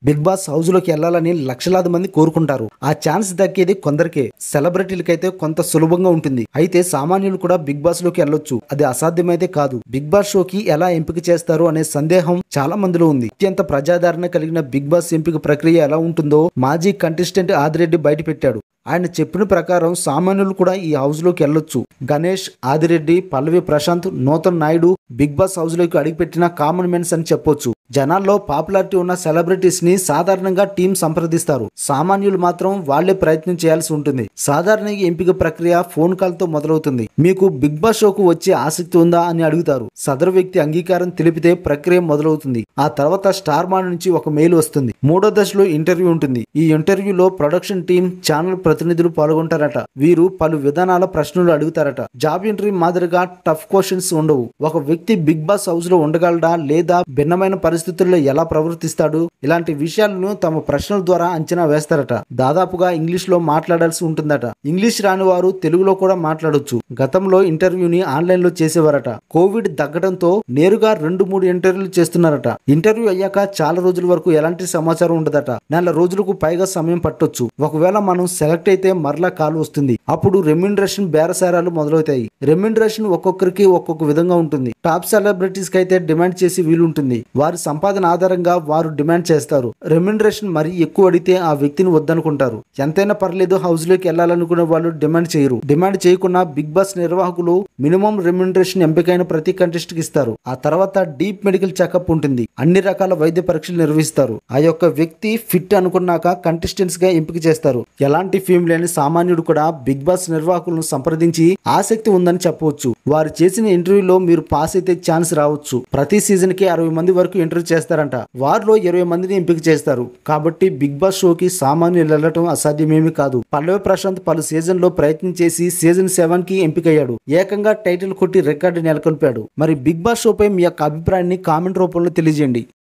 big Boss house లోకి వెళ్లాలని లక్షలాది మంది కోరుకుంటారు ఆ ఛాన్స్ దక్కేది కొందరికే సెలబ్రిటీలకైతే కొంత సులభంగా ఉంటుంది అయితే సామాన్యులు కూడా బిగ్ బాస్ లోకి వెళ్ళొచ్చు అది అసాధ్యమైతే కాదు బిగ్ బాస్ షోకి ఎలా ఎంపిక చేస్తారు అనే సందేహం చాలా మందిలో ఉంది అత్యంత ప్రజాదరణ కలిగిన బిగ్ బాస్ ఎంపిక ప్రక్రియ ఎలా ఉంటుందో మాజీ కంటెస్టెంట్ ఆదిరెడ్డి బయటపెట్టాడు ఆయన చెప్పిన ప్రకారం సామాన్యులు కూడా ఈ హౌస్ లోకి వెళ్ళొచ్చు Ganesh Adireddy Pallavi Prashanth Nutan Naidu Bigg Boss house లోకి అడిగిపెట్టిన కామన్ మెన్స్ అని చెప్పొచ్చు జనాల్లో పాపులారిటీ ఉన్న సెలబ్రిటీస్ ని సాధారణంగా టీం సంప్రదిస్తారు సామాన్యులు మాత్రం వాళ్లే ప్రయత్నం చేయాల్సి ఉంటుంది సాధారణ ఎంపిక ప్రక్రియ ఫోన్ కాల్ తో మొదలవుతుంది మీకు బిగ్ బాస్ షోకు వచ్చే ఆసక్తి ఉందా అని అడుగుతారు సదరు వ్యక్తి అంగీకారం తెలిపితే ప్రక్రియ మొదలవుతుంది ఆ తర్వాత స్టార్ మా నుంచి ఒక మెయిల్ వస్తుంది మూడో దశలో ఇంటర్వ్యూ ఉంటుంది ఈ ఇంటర్వ్యూలో ప్రొడక్షన్ టీం ఛానల్ ప్రతినిధులు పాల్గొంటారట వీరు పలు విధానాల ప్రశ్నలు అడుగుతారట జాబ్ ఇంటర్వ్యూ మాదిరిగా టఫ్ క్వశ్చన్స్ ఉండవు ఒక వ్యక్తి బిగ్ బాస్ హౌస్ లో ఉండగలడా లేదా భిన్నమైన పరిస్థితుల్లో ఎలా ప్రవర్తిస్తాడు ఇలాంటి విషయాలను తమ ప్రశ్నల ద్వారా అంచనా వేస్తారట దాదాపుగా ఇంగ్లీష్ లో మాట్లాడాల్సి ఉంటుందట ఇంగ్లీష్ రాని వారు తెలుగులో కూడా మాట్లాడొచ్చు గతంలో ఇంటర్వ్యూని ఆన్లైన్ లో చేసేవారట కోవిడ్ తగ్గడంతో నేరుగా రెండు మూడు ఇంటర్వ్యూలు చేస్తున్నారట ఇంటర్వ్యూ అయ్యాక చాలా రోజుల వరకు ఎలాంటి సమాచారం ఉండదట నెల రోజులకు పైగా సమయం పట్టొచ్చు ఒకవేళ మనం సెలెక్ట్ అయితే మరలా కాల్ వస్తుంది అప్పుడు రెమ్యూనరేషన్ బేరసారాలు మొదలవుతాయి రెమ్యూనరేషన్ ఒక్కొక్కరికి ఒక్కొక్క విధంగా ఉంటుంది టాప్ సెలబ్రిటీస్ కి అయితే డిమాండ్ చేసి వీలుంటుంది వారి సంపాదన ఆధారంగా వారు డిమాండ్ చేస్తారు రెమ్యూనరేషన్ మరీ ఎక్కువ అడిగితే ఆ వ్యక్తిని వద్దనుకుంటారు ఎంతైనా పర్లేదు హౌస్ లోకి వెళ్ళాలనుకునే వాళ్ళు డిమాండ్ చేయరు డిమాండ్ చేయకుండా బిగ్ బాస్ నిర్వాహకులు మినిమం రెమ్యూనరేషన్ ఎంపికైన ప్రతి కంటెస్ట్ కి ఇస్తారు ఆ తర్వాత డీప్ మెడికల్ చెకప్ ఉంటుంది అన్ని రకాల వైద్య పరీక్షలు నిర్వహిస్తారు ఆ యొక్క వ్యక్తి ఫిట్ అనుకున్నాక కంటెస్టెంట్స్ గా ఎంపిక చేస్తారు ఎలాంటి ఫీమ్ లేని సామాన్యుడు కూడా బిగ్ బాస్ నిర్వాహకులను సంప్రదించి ఆసక్తి ఉందని చెప్పవచ్చు వారు చేసిన ఇంటర్వ్యూలో మీరు పాస్ అయితే ఛాన్స్ రావచ్చు ప్రతి సీజన్ కి అరవై మంది వరకు ఇంటర్వ్యూ చేస్తారంట వారిలో ఇరవై మందిని ఎంపిక చేస్తారు కాబట్టి బిగ్ బాస్ షోకి సామాన్యులు వెళ్ళటం అసాధ్యమేమీ కాదు పల్లవి ప్రశాంత్ పలు సీజన్ లో ప్రయత్నం చేసి సీజన్ సెవెన్ కి ఎంపికయ్యాడు ఏకంగా టైటిల్ కొట్టి రికార్డు నెలకొల్పాడు మరి బిగ్ బాస్ షోపై మీ యొక్క అభిప్రాయాన్ని కామెంట్ రూపంలో తెలియజేయండి